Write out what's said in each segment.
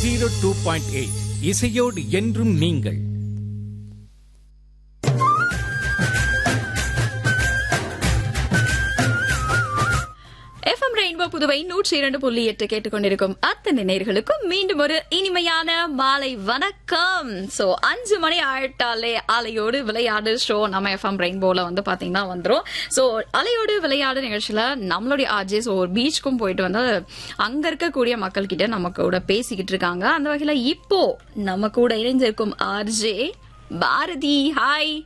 zero two point eight இசையோடு என்றும் நீங்கள் எஃப்எம் ரெயின்போ புதுவை நூற்றி இரண்டு புள்ளி எட்டு கேட்டுக்கொண்டிருக்கும் அத்தனை நேர்களுக்கும் மீண்டும் ஒரு இனிமையான மாலை வணக்கம் சோ அஞ்சு மணி ஆயிட்டாலே அலையோடு விளையாடு ஷோ நம்ம எஃப்எம் ரெயின்போல வந்து பாத்தீங்கன்னா வந்துரும் சோ அலையோடு விளையாடு நிகழ்ச்சியில நம்மளுடைய ஆர்ஜேஸ் ஒரு பீச்சுக்கும் போயிட்டு வந்து அங்க இருக்கக்கூடிய மக்கள் கிட்ட நம்ம கூட பேசிக்கிட்டு இருக்காங்க அந்த வகையில இப்போ நம்ம கூட இணைஞ்சிருக்கும் RJ Bharathi hi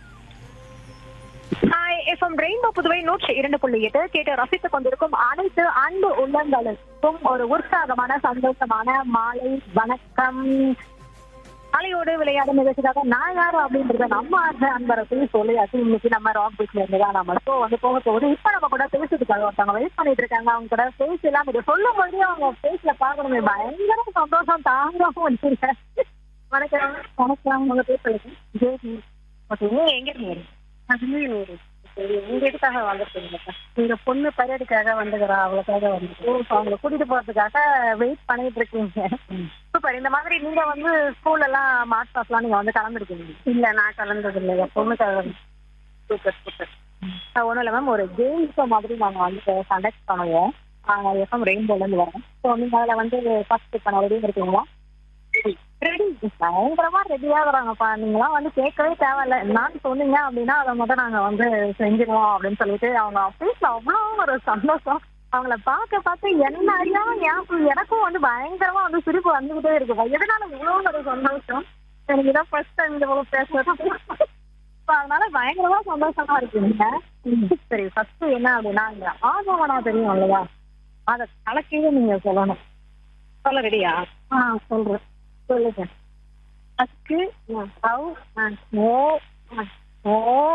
hi FM rainbow Puduvai நூற்றி இரண்டு புள்ளி எட்டு கேட்டு ரசித்துக் கொண்டிருக்கும் அனைத்து அன்பு உள்ளங்களுக்கும் ஒரு உற்சாகமான சந்தோஷமான மாலை வணக்கம் அலையோடு விளையாடும் நிகழ்ச்சிக்காக நான் யாரு அப்படின்றத நம்ம ஆசை அன்பரசு சொல்லியாச்சு இன்னைக்கு நம்ம ராக் பீச்ல இருந்து தான் நம்ம ஷோ வந்து போக போகுது இப்ப நம்ம கூட பேசுறதுக்காக ஒருத்தவங்க வெயிட் பண்ணிட்டு இருக்காங்க அவங்க கூட பேசலாம் இதை சொல்லும் போதே அவங்க பேசல பாக்கணுமே பயங்கர சந்தோஷம் தாங்காம வச்சிருக்கேன் வணக்கம் வணக்கம் உங்க பேர் சொல்லுங்க ஜெயதி ஓகே நீங்க எங்க இருக்கீங்க அஜ்மீர் சரி உங்க எதுக்காக வந்துருக்கீங்க எங்க பொண்ணு பரேடுக்காக வந்துக்கிறா அவளுக்காக வந்து அவங்கள கூட்டிட்டு போறதுக்காக வெயிட் பண்ணிட்டு இருக்கீங்க சூப்பர் இந்த மாதிரி நீங்க வந்து ஸ்கூல்ல எல்லாம் மார்ச் பாஸ்லாம் நீங்க வந்து கலந்துருக்கீங்க இல்ல நான் கலந்தது இல்லை என் பொண்ணுக்காக சூப்பர் சூப்பர் ஒன்றும் இல்லை மேம் ஒரு கேம் ஷோ மாதிரி நாங்கள் வந்து கண்டக்ட் பண்ணுவோம் எஃப்எம் ரெயின்போலேருந்து வரோம் ஸோ நீங்கள் அதில் வந்து ஃபர்ஸ்ட் பண்ண ரெடியாக இருக்கீங்களா ரெடி பயங்கரமா ரெடியா வராங்கப்பா நீங்களாம் வந்து கேட்கவே தேவையில்ல என்னன்னு சொன்னீங்க அப்படின்னா அதை மட்டும் நாங்க வந்து செஞ்சிருவோம் அப்படின்னு சொல்லிட்டு அவங்க ஆஃபீஸ்ல அவ்வளோ ஒரு சந்தோஷம் அவங்கள பார்க்க பார்த்து என்ன அறியாம ஞாபகம் எனக்கும் வந்து பயங்கரமா வந்து சிரிப்பு வந்துகிட்டே இருக்கு எதனால இவ்வளோ ஒரு சந்தோஷம் எனக்கு இதான் ஃபர்ஸ்ட் டைம் இந்த போல பேசுறது So, அதனால பயங்கரமா சந்தோஷமா இருக்குங்க சரி ஃபர்ஸ்ட் என்ன அப்படின்னா இந்த ஆகவனா தெரியும் இல்லையா அதை கலக்கையே நீங்க சொல்லணும் சொல்ல ரெடியா ஆ சொல்றேன் சொல்லுங்க அக்கு அவ் ஓ ஓ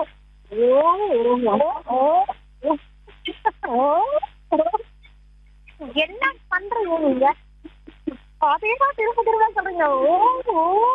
ஓ ஓ ஓ என்ன பண்றீங்க நீங்க அதே தான் திரும்ப திரும்ப சொல்றீங்க ஓ ஓ